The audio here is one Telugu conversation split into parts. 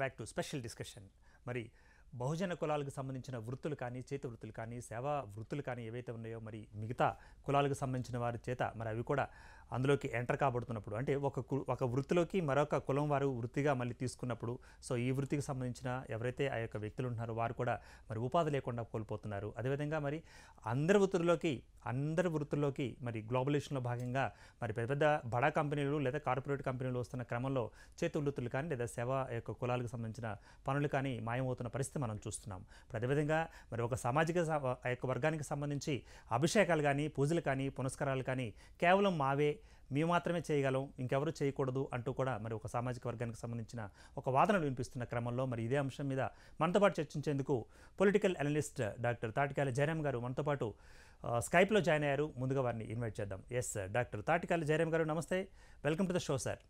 బ్యాక్ టు స్పెషల్ డిస్కషన్ మరి బహుజన కులాలకు సంబంధించిన వృత్తులు కానీ చేతి వృత్తులు కానీ సేవా వృత్తులు కానీ ఏవైతే ఉన్నాయో మరి మిగతా కులాలకు సంబంధించిన వారి చేత మరి అవి కూడా అందులోకి ఎంటర్ కాబడుతున్నప్పుడు అంటే ఒక కు- ఒక వృత్తిలోకి మరొక కులం వారు వృత్తిగా మళ్ళీ తీసుకున్నప్పుడు సో ఈ వృత్తికి సంబంధించిన ఎవరైతే ఆ యొక్క వ్యక్తులు ఉంటున్నారో వారు కూడా మరి ఉపాధి లేకుండా కోల్పోతున్నారు అదేవిధంగా మరి అందరి వృత్తుల్లోకి అందరి వృత్తుల్లోకి మరి గ్లోబలైజేషన్లో భాగంగా మరి పెద్ద పెద్ద బడా కంపెనీలు లేదా కార్పొరేట్ కంపెనీలు వస్తున్న క్రమంలో చేతి వృత్తులు కానీ లేదా సేవా యొక్క కులాలకు సంబంధించిన పనులు కానీ మాయమవుతున్న పరిస్థితి మనం చూస్తున్నాం ఇప్పుడు అదేవిధంగా మరి ఒక సామాజిక స- ఆ యొక్క వర్గానికి సంబంధించి అభిషేకాలు కానీ పూజలు కానీ పునస్కారాలు కానీ కేవలం మావే మేము మాత్రమే చేయగలం ఇంకెవరు చేయకూడదు అంటూ కూడా మరి ఒక సామాజిక వర్గానికి సంబంధించిన ఒక వాదనలు వినిపిస్తున్న క్రమంలో మరి ఇదే అంశం మీద మనతో పాటు చర్చించేందుకు political analyst doctor Tatikayala Jayaram గారు మనతో పాటు ఆ, స్కైప్లో జాయిన్ అయ్యారు ముందుగా వారిని ఇన్వైట్ చేద్దాం ఎస్ డాక్టర్ తాటికాయల జయరాం గారు నమస్తే welcome to the show sir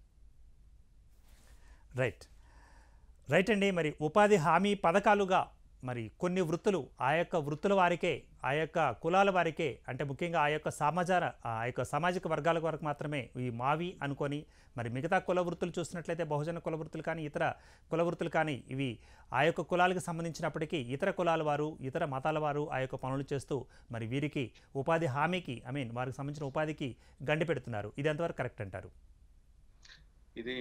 right right అండి మరి ఉపాధి హామీ పథకాలుగా మరి కొన్ని వృత్తులు ఆ యొక్క వృత్తుల వారికే ఆ యొక్క కులాల వారికే అంటే ముఖ్యంగా ఆ యొక్క సమాచార ఆ యొక్క సామాజిక వర్గాల వరకు మాత్రమే ఈ మావి అనుకొని మరి మిగతా కుల వృత్తులు చూసినట్లయితే బహుజన కుల వృత్తులు కానీ ఇతర కుల వృత్తులు కానీ ఇవి ఆ యొక్క కులాలకు సంబంధించినప్పటికీ ఇతర కులాల వారు ఇతర మతాల వారు ఆ యొక్క పనులు చేస్తూ మరి వీరికి ఉపాధి హామీకి ఐ మీన్ వారికి సంబంధించిన ఉపాధికి గండి పెడుతున్నారు ఇది ఎంతవరకు కరెక్ట్ అంటారు ఇది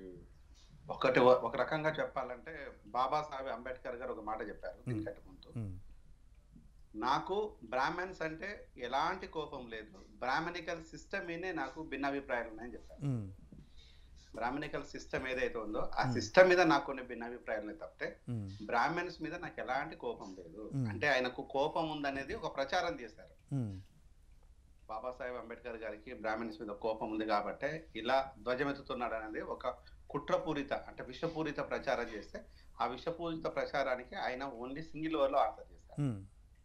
ఒకటి ఒక రకంగా చెప్పాలంటే బాబాసాహెబ్ అంబేద్కర్ గారు ఒక మాట చెప్పారు దీనికంటే ముందు ఉమ్, నాకు బ్రాహ్మణ్స్ అంటే ఎలాంటి కోపం లేదు బ్రాహ్మణికల్ సిస్టమ్ మీదే నాకు భిన్నాభిప్రాయాలు ఉన్నాయని చెప్పారు ఉమ్, బ్రాహ్మణికల్ సిస్టమ్ ఏదైతే ఉందో ఆ సిస్టమ్ మీద నాకు కొన్ని భిన్నాభిప్రాయాలు ఉన్నాయి తప్పితే ఉమ్, బ్రాహ్మణ్స్ మీద నాకు ఎలాంటి కోపం లేదు Hmm. అంటే ఆయనకు కోపం ఉందనేది ఒక ప్రచారం చేశారు ఉమ్, బాబాసాహెబ్ అంబేద్కర్ గారికి బ్రాహ్మణ్స్ మీద కోపం ఉంది కాబట్టి ఇలా ధ్వజమెత్తుతున్నాడు అనేది ఒక కుట్రపూరిత అంటే విషపూరిత ప్రచారం చేస్తే ఆ విషపూరిత ప్రచారానికి ఆయన ఓన్లీ సింగిల్ వర్డ్ లో ఆన్సర్ చేశారు ఉమ్,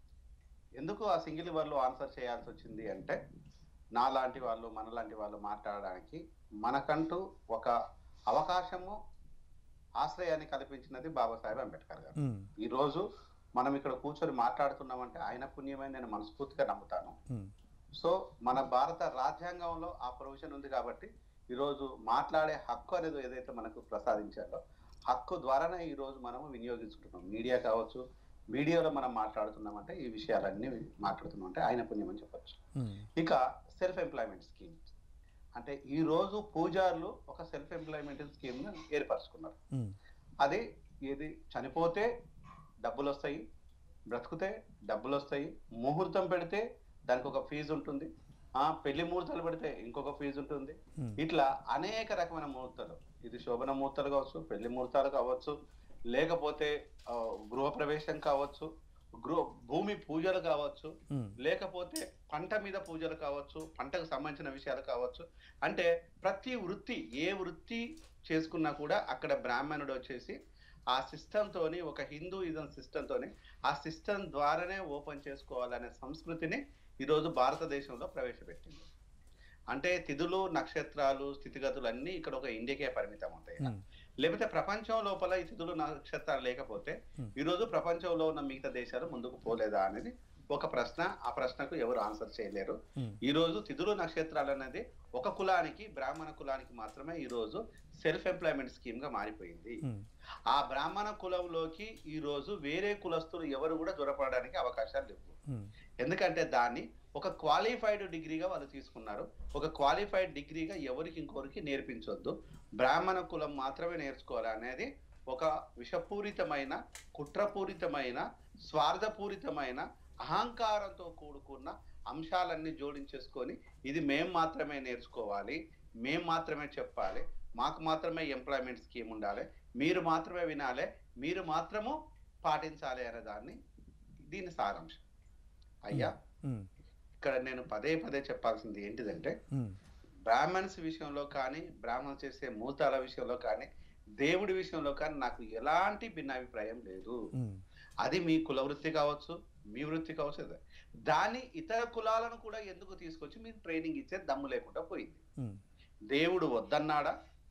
ఎందుకు ఆ సింగిల్ వర్డ్ లో ఆన్సర్ చేయాల్సి వచ్చింది అంటే నా లాంటి వాళ్ళు మన లాంటి వాళ్ళు మాట్లాడడానికి మనకంటూ ఒక అవకాశము ఆశ్రయాన్ని కల్పించినది బాబాసాహెబ్ అంబేద్కర్ గారు ఉమ్, ఈ రోజు మనం ఇక్కడ కూర్చొని మాట్లాడుతున్నామంటే ఆయన పుణ్యమని నేను మనస్ఫూర్తిగా నమ్ముతాను ఉమ్, సో మన భారత రాజ్యాంగంలో ఆ ప్రొవిజన్ ఉంది కాబట్టి ఈరోజు మాట్లాడే హక్కు అనేది ఏదైతే మనకు ప్రసాదించారో హక్కు ద్వారానే ఈ రోజు మనము వినియోగించుకుంటున్నాం మీడియా కావచ్చు మీడియాలో మనం మాట్లాడుతున్నామంటే ఈ విషయాలన్నీ మాట్లాడుతున్నాం అంటే ఆయన పుణ్యం అని చెప్పొచ్చు ఉమ్, ఇక సెల్ఫ్ ఎంప్లాయ్మెంట్ స్కీమ్ అంటే ఈ రోజు పూజారులు ఒక సెల్ఫ్ ఎంప్లాయ్మెంట్ స్కీమ్ ను ఏర్పరచుకున్నారు ఉమ్, అది ఏది చనిపోతే డబ్బులు వస్తాయి బ్రతుకుతే డబ్బులు వస్తాయి ముహూర్తం పెడితే దానికి ఒక ఫీజు ఉంటుంది ఆ పెళ్లి ముహూర్తాలు పెడితే ఇంకొక ఫీజు ఉంటుంది ఉమ్, ఇట్లా అనేక రకమైన ముహూర్తాలు ఇది శోభన ముహూర్తాలు కావచ్చు పెళ్లి ముహూర్తాలు కావచ్చు లేకపోతే ఆ, గృహప్రవేశం కావచ్చు గృహ భూమి పూజలు కావచ్చు ఉమ్, లేకపోతే పంట మీద పూజలు కావచ్చు పంటకు సంబంధించిన విషయాలు కావచ్చు అంటే ప్రతి వృత్తి ఏ వృత్తి చేసుకున్నా కూడా అక్కడ బ్రాహ్మణుడు వచ్చేసి ఆ సిస్టమ్ తోని ఒక హిందూయిజం సిస్టమ్ తోని ఆ సిస్టమ్ ద్వారానే ఓపెన్ చేసుకోవాలనే సంస్కృతిని ఈరోజు భారతదేశంలో ప్రవేశపెట్టింది అంటే తిథులు నక్షత్రాలు స్థితిగతులు అన్నీ ఇక్కడ ఒక ఇండియాకే పరిమితం అవుతాయి ఉమ్, లేకపోతే ప్రపంచం లోపల ఈ తిథులు నక్షత్రాలు లేకపోతే Hmm. ఈ రోజు ప్రపంచంలో ఉన్న మిగతా దేశాలు ముందుకు పోలేదా అనేది ఒక ప్రశ్న ఆ ప్రశ్నకు ఎవరు ఆన్సర్ చేయలేరు ఉమ్, ఈ రోజు తిథులు నక్షత్రాలు అనేది ఒక కులానికి బ్రాహ్మణ కులానికి మాత్రమే ఈ రోజు సెల్ఫ్ ఎంప్లాయ్మెంట్ స్కీమ్ గా మారిపోయింది ఉమ్, ఆ బ్రాహ్మణ కులంలోకి ఈ రోజు వేరే కులస్తులు ఎవరు కూడా దొరపడడానికి అవకాశాలు లేవు ఉమ్, ఎందుకంటే దాన్ని ఒక క్వాలిఫైడ్ డిగ్రీగా వాళ్ళు తీసుకున్నారు ఒక క్వాలిఫైడ్ డిగ్రీగా ఎవరికి ఇంకొకరికి నేర్పించొద్దు బ్రాహ్మణ కులం మాత్రమే నేర్చుకోవాలి అనేది ఒక విషపూరితమైన కుట్రపూరితమైన స్వార్థపూరితమైన అహంకారంతో కూడుకున్న అంశాలన్నీ జోడించేసుకొని ఇది మేం మాత్రమే నేర్చుకోవాలి మేం మాత్రమే చెప్పాలి మాకు మాత్రమే ఎంప్లాయ్మెంట్ స్కీమ్ ఉండాలి మీరు మాత్రమే వినాలి మీరు మాత్రము పాటించాలి అనే దాన్ని దీని సారాంశం అయ్యా ఉమ్, ఇక్కడ నేను పదే పదే చెప్పాల్సింది ఏంటిదంటే ఉమ్, బ్రాహ్మణ్స్ విషయంలో కానీ బ్రాహ్మణులు చేసే మూతాల విషయంలో కానీ దేవుడి విషయంలో కానీ నాకు ఎలాంటి భిన్నాభిప్రాయం లేదు ఉమ్, అది మీ కుల వృత్తి కావచ్చు మీ వృత్తి కావచ్చు అదే. దాన్ని ఇతర కులాలను కూడా ఎందుకు తీసుకొచ్చి మీరు ట్రైనింగ్ ఇచ్చే దమ్ము లేకుండా పోయింది ఉమ్, దేవుడు వద్దన్నాడా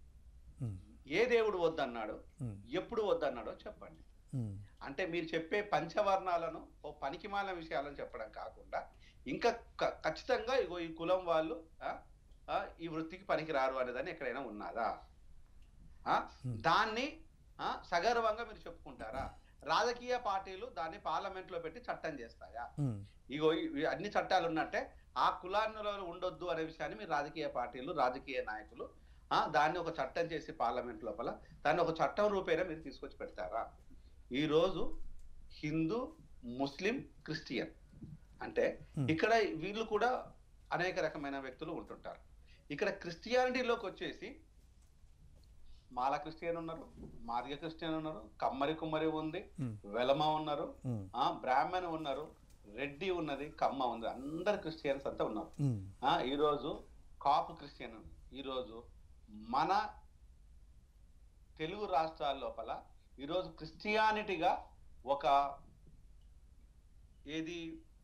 ఉమ్, ఏ దేవుడు వద్దన్నాడు ఉమ్, ఎప్పుడు వద్దన్నాడో చెప్పండి ఉమ్, అంటే మీరు చెప్పే పంచవర్ణాలను ఓ పనికిమాల విషయాలను చెప్పడం కాకుండా ఇంకా క- ఖచ్చితంగా ఇగో ఈ కులం వాళ్ళు ఆ, ఆ, ఈ వృత్తికి పనికి రారు అనేదాన్ని ఎక్కడైనా ఉన్నదా ఆ? Hmm. దాన్ని ఆ, సగర్వంగా మీరు చెప్పుకుంటారా రాజకీయ పార్టీలు దాన్ని పార్లమెంట్ లో పెట్టి చట్టం చేస్తాయా ఉమ్, ఇగో ఇవి అన్ని చట్టాలు ఉన్నట్టే ఆ కులాల్లో ఉండొద్దు అనే విషయాన్ని మీ రాజకీయ పార్టీలు రాజకీయ నాయకులు ఆ దాన్ని ఒక చట్టం చేసి పార్లమెంట్ లోపల దాన్ని ఒక చట్టం రూపేణ మీరు తీసుకొచ్చి పెడతారా ఈ రోజు హిందూ ముస్లిం క్రిస్టియన్ అంటే Hmm. ఇక్కడ వీళ్ళు కూడా అనేక రకమైన వ్యక్తులు ఉంటుంటారు ఇక్కడ క్రిస్టియానిటీలోకి వచ్చేసి మాల క్రిస్టియన్ ఉన్నారు మాదిగ క్రిస్టియన్ ఉన్నారు కమ్మరి కుమ్మరి ఉంది ఉమ్, వెలమ ఉన్నారు ఉమ్, ఆ బ్రాహ్మణ ఉన్నారు రెడ్డి ఉన్నది కమ్మ ఉంది అందరు క్రిస్టియన్స్ అంతా ఉన్నారు ఉమ్, ఆ ఈరోజు కాపు క్రిస్టియన్ ఈరోజు మన తెలుగు రాష్ట్రాల లోపల ఈరోజు క్రిస్టియానిటీగా ఒక ఏది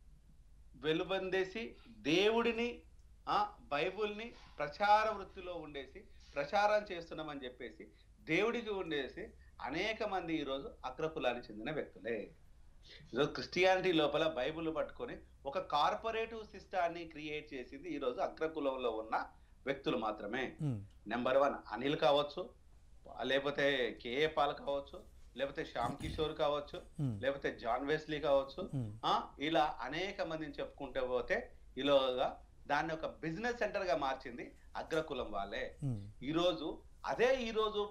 వెలుబందేసి దేవుడిని ఆ బైబుల్ని ప్రచార వృత్తిలో ఉండేసి ప్రచారం చేస్తున్నామని చెప్పేసి దేవుడికి ఉండేసి అనేక మంది ఈరోజు అగ్రకులానికి చెందిన వ్యక్తులే ఈరోజు క్రిస్టియానిటీ లోపల బైబుల్ పట్టుకొని ఒక కార్పొరేటివ్ సిస్టాన్ని క్రియేట్ చేసింది ఈరోజు అగ్రకులంలో ఉన్న వ్యక్తులు మాత్రమే ఉమ్, నెంబర్ వన్ అనిల్ కావచ్చు లేకపోతే కేఏ పాల్ కావచ్చు లేకపోతే శ్యామ్ కిషోర్ కావచ్చు ఉమ్, లేకపోతే జాన్ వెస్లీ కావచ్చు ఉమ్, ఆ ఇలా అనేక మందిని చెప్పుకుంటూ పోతే ఇలాగా దాన్ని ఒక బిజినెస్ సెంటర్ గా మార్చింది అగ్రకులం వాళ్ళే ఉమ్, ఈరోజు అదే ఈరోజు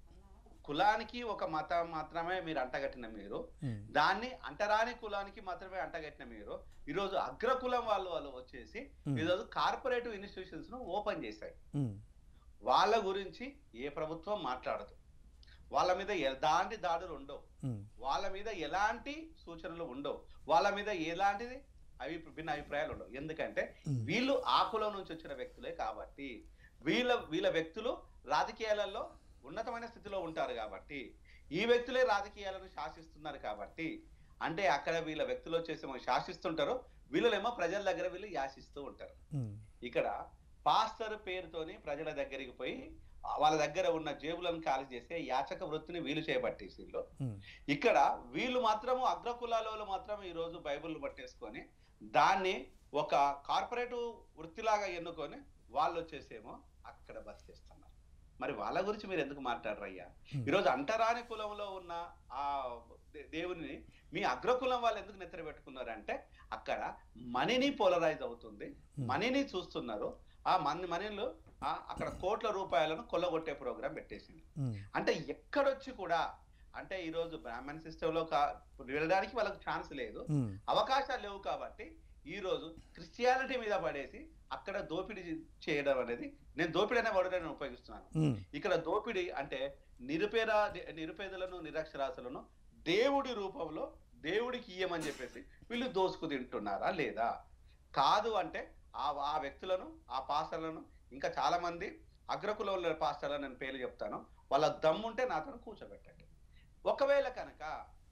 కులానికి ఒక మతం మాత్రమే మీరు అంటగట్టిన మీరు ఉమ్, దాన్ని అంటరాని కులానికి మాత్రమే అంటగట్టిన మీరు ఈరోజు అగ్రకులం వాళ్ళు వాళ్ళు వచ్చేసి ఉమ్, ఈరోజు కార్పొరేటివ్ ఇన్స్టిట్యూషన్స్ ను ఓపెన్ చేశాయి ఉమ్, వాళ్ళ గురించి ఏ ప్రభుత్వం మాట్లాడదు వాళ్ళ మీద ఎలాంటి దాడులు ఉండవు ఉమ్, వాళ్ళ మీద ఎలాంటి సూచనలు ఉండవు వాళ్ళ మీద ఎలాంటిది అవి భిన్న అభిప్రాయాలు ఉండవు ఎందుకంటే ఉమ్, వీళ్ళు ఆ కులం నుంచి వచ్చిన వ్యక్తులే కాబట్టి వీళ్ళ వీళ్ళ వ్యక్తులు రాజకీయాలలో ఉన్నతమైన స్థితిలో ఉంటారు కాబట్టి ఈ వ్యక్తులే రాజకీయాలను శాసిస్తున్నారు కాబట్టి అంటే అక్కడ వీళ్ళ వ్యక్తులు వచ్చేసి ఏమో శాసిస్తుంటారు వీళ్ళేమో ప్రజల దగ్గర వీళ్ళు యాసిస్తూ ఉంటారు ఉమ్, ఇక్కడ పాస్టర్ పేరుతోని ప్రజల దగ్గరికి పోయి వాళ్ళ దగ్గర ఉన్న జేబులను ఖాళీ చేసే యాచక వృత్తిని వీలు చేపట్టేసి వీళ్ళు ఉమ్, ఇక్కడ వీళ్ళు మాత్రము అగ్రకులాలలో మాత్రం ఈ రోజు బైబిల్ పట్టేసుకొని దాన్ని ఒక కార్పొరేటివ్ వృత్తిలాగా ఎన్నుకొని వాళ్ళు వచ్చేసేమో అక్కడ బస్ చేస్తున్నారు మరి వాళ్ళ గురించి మీరు ఎందుకు మాట్లాడరయ్యా ఉమ్, ఈరోజు అంటరాని కులంలో ఉన్న ఆ దే- దేవుని మీ అగ్రకులం వాళ్ళు ఎందుకు నెత్తర పెట్టుకున్నారంటే అక్కడ మనీని పోలరైజ్ అవుతుంది ఉమ్, మనీని చూస్తున్నారు ఆ మన మనీలు ఆ అక్కడ కోట్ల రూపాయలను కొల్లగొట్టే ప్రోగ్రాం పెట్టేసింది ఉమ్, అంటే ఎక్కడొచ్చి కూడా అంటే ఈ రోజు బ్రాహ్మణ్ సిస్టమ్ లో కా- వెళ్ళడానికి వాళ్ళకి ఛాన్స్ లేదు ఉమ్, అవకాశాలు లేవు కాబట్టి ఈ రోజు క్రిస్టియానిటీ మీద పడేసి అక్కడ దోపిడీ చేయడం అనేది నేను దోపిడీ అనే వర్డ్ నేను ఉపయోగిస్తున్నాను ఉమ్, ఇక్కడ దోపిడీ అంటే నిరుపేద నిరుపేదలను నిరక్షరాస్యులను దేవుడి రూపంలో దేవుడికి ఇయ్యమని చెప్పేసి వీళ్ళు దోసుకు తింటున్నారా లేదా కాదు అంటే ఆ ఆ వ్యక్తులను ఆ పాస్టర్లను ఇంకా చాలా మంది అగ్రకులంలో పాస్టర్లను నేను పేర్లు చెప్తాను వాళ్ళ దమ్ముంటే నాతో కూర్చోబెట్టండి ఒకవేళ కనుక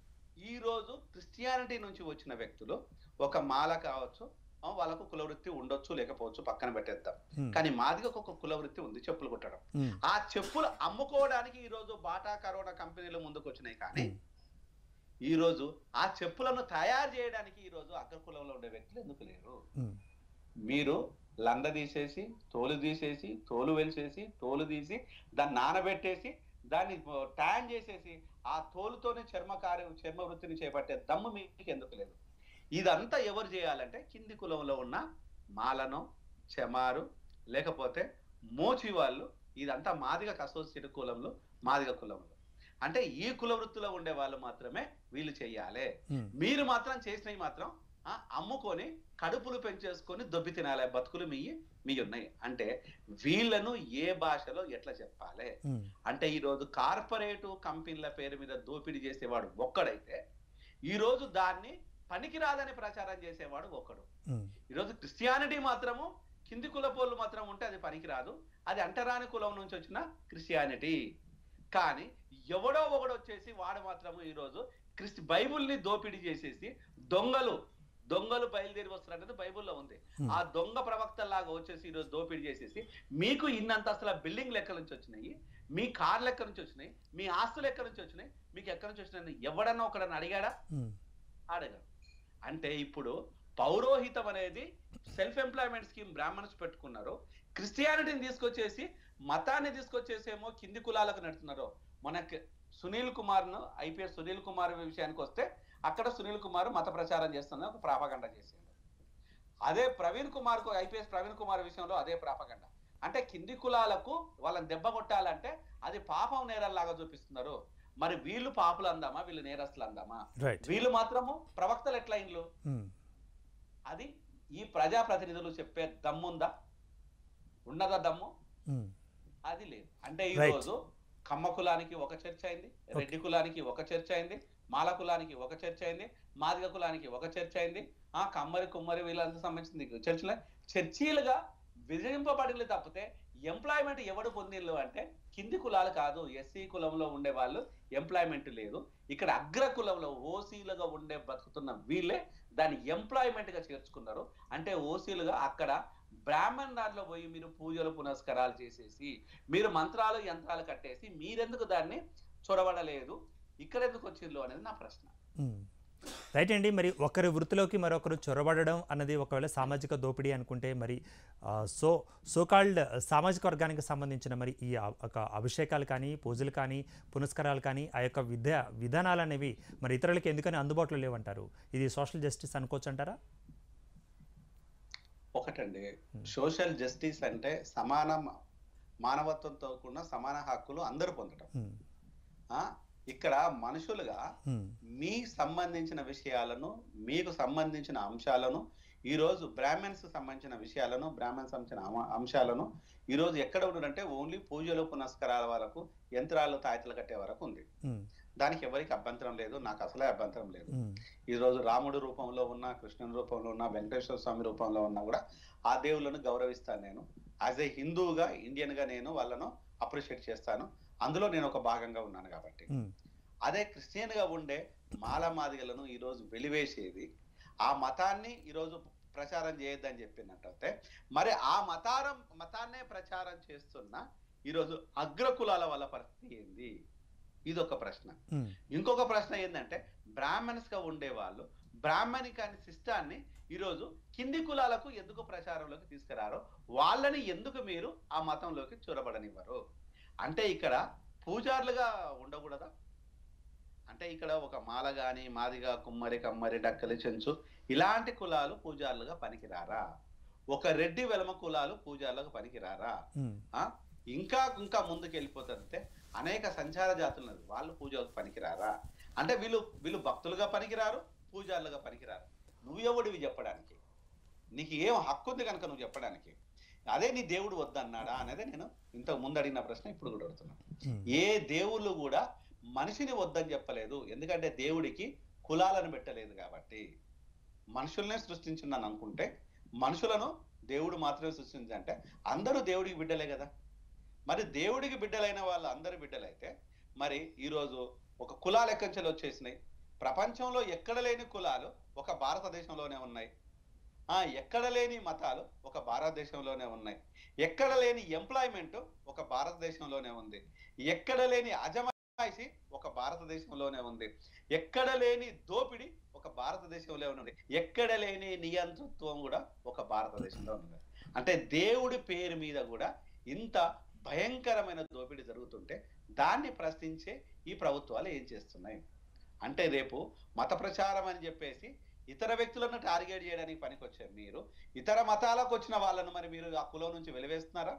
ఈ రోజు క్రిస్టియానిటీ నుంచి వచ్చిన వ్యక్తులు ఒక మాల కావచ్చు ఆ, వాళ్ళకు కులవృత్తి ఉండొచ్చు లేకపోవచ్చు పక్కన పెట్టేద్దాం ఉమ్, కానీ మాదిగకు ఒక కులవృత్తి ఉంది చెప్పులు కుట్టడం ఉమ్, ఆ చెప్పులు అమ్ముకోవడానికి ఈ రోజు బాటా కరోనా కంపెనీలు ముందుకు వచ్చినాయి కానీ ఉమ్, ఈ రోజు ఆ చెప్పులను తయారు చేయడానికి ఈ రోజు అగ్రకులంలో ఉండే వ్యక్తులు ఎందుకు లేరు ఉమ్, మీరు లంద తీసేసి తోలు తీసేసి తోలు వెలిసేసి తోలు తీసి దాన్ని నానబెట్టేసి దాన్ని ట్యాన్ చేసేసి ఆ తోలుతోనే చర్మకార్య చర్మ వృత్తిని చేపట్టే దమ్ము మీకు ఎందుకు లేదు ఇదంతా ఎవరు చేయాలంటే కింది కులంలో ఉన్న మాలను చెమారు లేకపోతే మోచి వాళ్ళు ఇదంతా మాదిగ అసోసియేట్ కులంలో మాదిగ కులంలో అంటే ఈ కుల వృత్తిలో ఉండే వాళ్ళు మాత్రమే వీళ్ళు చెయ్యాలి ఉమ్, మీరు మాత్రం చేసినవి మాత్రం ఆ, అమ్ముకొని కడుపులు పెంచేసుకొని దొబ్బి తినాలి బతుకులు మీ మీ ఉన్నాయి అంటే వీళ్ళను ఏ భాషలో ఎట్లా చెప్పాలి ఉమ్, అంటే ఈ రోజు కార్పొరేటివ్ కంపెనీల పేరు మీద దోపిడీ చేసేవాడు ఒక్కడైతే ఈ రోజు దాన్ని పనికిరాదని ప్రచారం చేసేవాడు ఒకడు ఉమ్, ఈరోజు క్రిస్టియానిటీ మాత్రము కింది కులపోళ్ళు మాత్రం ఉంటే అది పనికిరాదు అది అంటరాని కులం నుంచి వచ్చిన క్రిస్టియానిటీ కానీ ఎవడో ఒకడు వచ్చేసి వాడు మాత్రము ఈరోజు క్రిస్టి బైబుల్ని దోపిడీ చేసేసి దొంగలు దొంగలు బయలుదేరి వస్తున్నట్టు బైబుల్లో ఉంది Hmm. ఆ దొంగ ప్రవక్తలాగా వచ్చేసి ఈరోజు దోపిడీ చేసేసి మీకు ఇన్నంతస్తుల బిల్డింగ్ లెక్క నుంచి వచ్చినాయి మీ కార్ లెక్క నుంచి వచ్చినాయి మీ ఆస్తులు ఎక్కడి నుంచి వచ్చినాయి మీకు ఎక్కడి నుంచి వచ్చినాయి ఎవడన్నా ఒకడన్నా అడిగాడా ఉమ్, అడగరు అంటే ఇప్పుడు పౌరోహితం అనేది సెల్ఫ్ ఎంప్లాయ్మెంట్ స్కీమ్ బ్రాహ్మణ్స్ పెట్టుకున్నారు క్రిస్టియానిటీని తీసుకొచ్చేసి మతాన్ని తీసుకొచ్చేసేమో కింది కులాలకు నడుతున్నారు మనకి సునీల్ కుమార్ను ఐపీఎస్ సునీల్ కుమార్ విషయానికి వస్తే అక్కడ సునీల్ కుమార్ మత ప్రచారం చేస్తున్న ఒక ప్రాపగండ చేసిండు అదే ప్రవీణ్ కుమార్ కు ఐపీఎస్ ప్రవీణ్ కుమార్ విషయంలో అదే ప్రాపగండ అంటే కింది కులాలకు వాళ్ళని దెబ్బ కొట్టాలంటే అది పాపం నేరల్లాగా చూపిస్తున్నారు మరి వీళ్ళు పాపులు అందామా వీళ్ళు నేరస్తులు అందామా రైట్ వీళ్ళు మాత్రము ప్రవక్తలు ఎట్లా ఇండ్లు అది ఈ ప్రజాప్రతినిధులు చెప్పే దమ్ముందా ఉన్నదా దమ్ము అది లేదు అంటే ఈ Right. రోజు కమ్మ కులానికి ఒక చర్చ అయింది రెడ్డి కులానికి ఒక చర్చ అయింది మాల కులానికి ఒక చర్చ అయింది మాదిగ కులానికి ఒక చర్చ అయింది ఆ కమ్మరి కుమ్మరి వీళ్ళంతా సంబంధించింది చర్చలు చర్చీలుగా విభజింపబడినవి తప్పితే ఎంప్లాయ్మెంట్ ఎవడు పొందిళ్ళు అంటే కింది కులాలు కాదు ఎస్సీ కులంలో ఉండే వాళ్ళు ఎంప్లాయ్మెంట్ లేదు ఇక్కడ అగ్ర కులంలో ఓసీలుగా ఉండే బతుకుతున్న వీళ్ళే దాన్ని ఎంప్లాయ్మెంట్ గా చేర్చుకున్నారు అంటే ఓసీలుగా అక్కడ బ్రాహ్మణ్ దాంట్లో పోయి మీరు పూజలు పునస్కారాలు చేసేసి మీరు మంత్రాలు యంత్రాలు కట్టేసి మీరెందుకు దాన్ని చొరబడలేదు ఇక్కడ ఎందుకు వచ్చిందో అనేది నా ప్రశ్న రైట్ అండి మరి ఒకరి వృత్తిలోకి మరొకరు చొరబడడం అన్నది ఒకవేళ సామాజిక దోపిడీ అనుకుంటే మరి ఆ, సో సోకాల్డ్ సామాజిక వర్గానికి సంబంధించిన మరి ఈ ఆ- ఒక అభిషేకాలు కానీ పూజలు కానీ పునస్కారాలు కానీ ఆ యొక్క విద్య విధానాలు అనేవి మరి ఇతరులకి ఎందుకని అందుబాటులో లేవంటారు ఇది సోషల్ జస్టిస్ అనుకోవచ్చు అంటారా ఒకటండి సోషల్ జస్టిస్ అంటే సమాన మానవత్వంతో కూడిన సమాన హక్కులు అందరూ పొందడం ఉమ్, ఆ ఇక్కడ మనుషులుగా ఉమ్, మీకు సంబంధించిన విషయాలను మీకు సంబంధించిన అంశాలను ఈ రోజు బ్రాహ్మణ్స్ సంబంధించిన విషయాలను బ్రాహ్మణ్ సంబంధించిన అమ- అంశాలను ఈ రోజు ఎక్కడ ఉన్నదంటే ఓన్లీ పూజలు పునస్కారాల వరకు యంత్రాలు తాయితలు కట్టే వరకు ఉంది ఉమ్, దానికి ఎవరికి అభ్యంతరం లేదు నాకు అసలే అభ్యంతరం లేదు ఉమ్, ఈ రోజు రాముడు రూపంలో ఉన్న కృష్ణుని రూపంలో ఉన్న వెంకటేశ్వర స్వామి రూపంలో ఉన్నా కూడా ఆ దేవుళ్ళను గౌరవిస్తాను నేను యాజ్ ఏ హిందువుగా ఇండియన్ గా నేను వాళ్ళను అప్రిషియేట్ చేస్తాను అందులో నేను ఒక భాగంగా ఉన్నాను కాబట్టి ఉమ్, అదే క్రిస్టియన్ గా ఉండే మాల మాదిగలను ఈ రోజు వెలివేసేది ఆ మతాన్ని ఈ రోజు ప్రచారం చేయొద్దని చెప్పినట్టయితే మరి ఆ మతారం మతాన్నే ప్రచారం చేస్తున్న ఈరోజు అగ్ర కులాల వాళ్ళ పరిస్థితి ఏంది ఇది ఒక ప్రశ్న ఉమ్, ఇంకొక ప్రశ్న ఏంటంటే బ్రాహ్మణ్స్ గా ఉండేవాళ్ళు బ్రాహ్మణిక అనే సిస్టాన్ని ఈరోజు కింది కులాలకు ఎందుకు ప్రచారంలోకి తీసుకురారో వాళ్ళని ఎందుకు మీరు ఆ మతంలోకి చొరబడనివ్వరు అంటే ఇక్కడ పూజారులుగా ఉండకూడదా అంటే ఇక్కడ ఒక మాల గాని మాదిగా కుమ్మరి కమ్మరి డక్కలి చెంచు ఇలాంటి కులాలు పూజారులుగా పనికిరారా ఒక రెడ్డి వెలమ కులాలు పూజారులుగా పనికిరారా ఉమ్, ఆ ఇంకా ఇంకా ముందుకు వెళ్ళిపోతుంటే అనేక సంచార జాతులు ఉన్నారు వాళ్ళు పూజలకు పనికిరారా అంటే వీళ్ళు వీళ్ళు భక్తులుగా పనికిరారు పూజారులుగా పనికిరారు నువ్వెవడివి చెప్పడానికి నీకు ఏం హక్కు ఉంది కనుక నువ్వు చెప్పడానికి అదే నీ దేవుడు వద్దన్నాడా అనేది నేను ఇంతకు ముందు అడిగిన ప్రశ్న ఇప్పుడు కూడా అడుగుతున్నాను ఉమ్, ఏ దేవుళ్ళు కూడా మనిషిని వద్దని చెప్పలేదు ఎందుకంటే దేవుడికి కులాలను పెట్టలేదు కాబట్టి మనుషుల్నే సృష్టించున్నాను అనుకుంటే మనుషులను దేవుడు మాత్రమే సృష్టించంటే అందరూ దేవుడికి బిడ్డలే కదా మరి దేవుడికి బిడ్డలైన వాళ్ళు అందరు బిడ్డలైతే మరి ఈరోజు ఒక కులాలు ఎక్కంచెలు వచ్చేసినాయి ప్రపంచంలో ఎక్కడ లేని కులాలు ఒక భారతదేశంలోనే ఉన్నాయి ఆ ఎక్కడ లేని మతాలు ఒక భారతదేశంలోనే ఉన్నాయి ఎక్కడ లేని ఎంప్లాయ్మెంట్ ఒక భారతదేశంలోనే ఉంది ఎక్కడ లేని అజమాయిషి ఒక భారతదేశంలోనే ఉంది ఎక్కడ లేని దోపిడి ఒక భారతదేశంలో ఉంది ఎక్కడ లేని నియంతృత్వం కూడా ఒక భారతదేశంలో ఉంది అంటే దేవుడి పేరు మీద కూడా ఇంత భయంకరమైన దోపిడీ జరుగుతుంటే దాన్ని ప్రశ్నించే ఈ ప్రభుత్వాలు ఏం చేస్తున్నాయి అంటే రేపు మత ప్రచారం అని చెప్పేసి ఇతర వ్యక్తులను టార్గెట్ చేయడానికి పనికొచ్చారు మీరు ఇతర మతాలకు వచ్చిన వాళ్ళను మరి మీరు ఆ కులం నుంచి వెలివేస్తున్నారా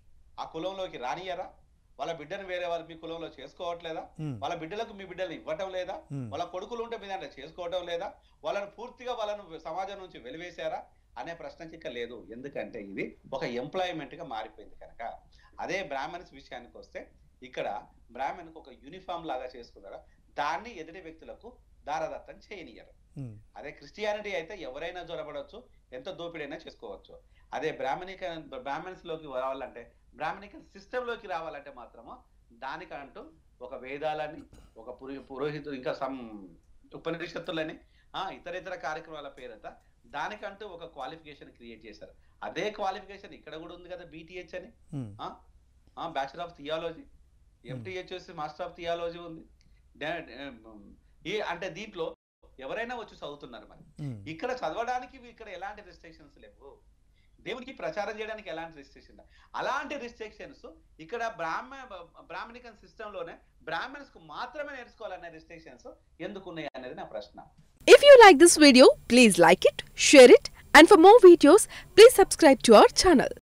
ఆ కులంలోకి రానియరా వాళ్ళ బిడ్డను వేరే వాళ్ళు మీ కులంలో చేసుకోవట్లేదా ఉమ్, వాళ్ళ బిడ్డలకు మీ బిడ్డలు ఇవ్వటం లేదా ఉమ్, వాళ్ళ కొడుకులు ఉంటే మీ దాంట్లో చేసుకోవటం లేదా వాళ్ళను పూర్తిగా వాళ్ళను సమాజం నుంచి వెలివేశారా అనే ప్రశ్నకి ఇక లేదు ఎందుకంటే ఇది ఒక ఎంప్లాయ్మెంట్ గా మారిపోయింది కనుక అదే బ్రాహ్మణ్స్ విషయానికి వస్తే ఇక్కడ బ్రాహ్మణ్కి ఒక యూనిఫామ్ లాగా చేసుకున్నారా దాన్ని ఎదుటి వ్యక్తులకు దారదత్తం చేయనియరు ఉమ్, అదే క్రిస్టియానిటీ అయితే ఎవరైనా జొరబడవచ్చు ఎంత దోపిడైనా చేసుకోవచ్చు అదే బ్రాహ్మణిక బ్రాహ్మణ్స్ లోకి రావాలంటే బ్రాహ్మణిక సిస్టమ్ లోకి రావాలంటే మాత్రము దానికంటూ ఒక వేదాలని ఒక పురో పురోహితుడు ఇంకా సమ్ ఉపనిషత్తులని ఆ ఇతర ఇతర కార్యక్రమాల పేరట దానికంటూ ఒక క్వాలిఫికేషన్ క్రియేట్ చేశారు అదే క్వాలిఫికేషన్ ఇక్కడ కూడా ఉంది కదా బీటీహెచ్ అని um, bachelor of theology MTh వచ్చి మాస్టర్ ఆఫ్ థియాలజీ ఉంది డా- ఈ అంటే దీంట్లో ఎవరైనా వచ్చి చదువుతున్నారు మరి ఉమ్, ఇక్కడ చదవడానికి ఇక్కడ ఎలాంటి రెస్ట్రిక్షన్స్ లేవు దేవునికి ప్రచారం చేయడానికి ఎలాంటి రిస్ట్రిక్షన్ అలాంటి రిస్ట్రిక్షన్స్ ఇక్కడ బ్రాహ్మ బ్రాహ్మణికన్ సిస్టమ్ లోనే బ్రాహ్మణ్స్ కు మాత్రమే నేర్చుకోవాలనే రిస్ట్రిక్షన్స్ ఎందుకు ఉన్నాయి అనేది నా ప్రశ్న If you like this video, please like it, share it, and for more videos, please subscribe to our channel.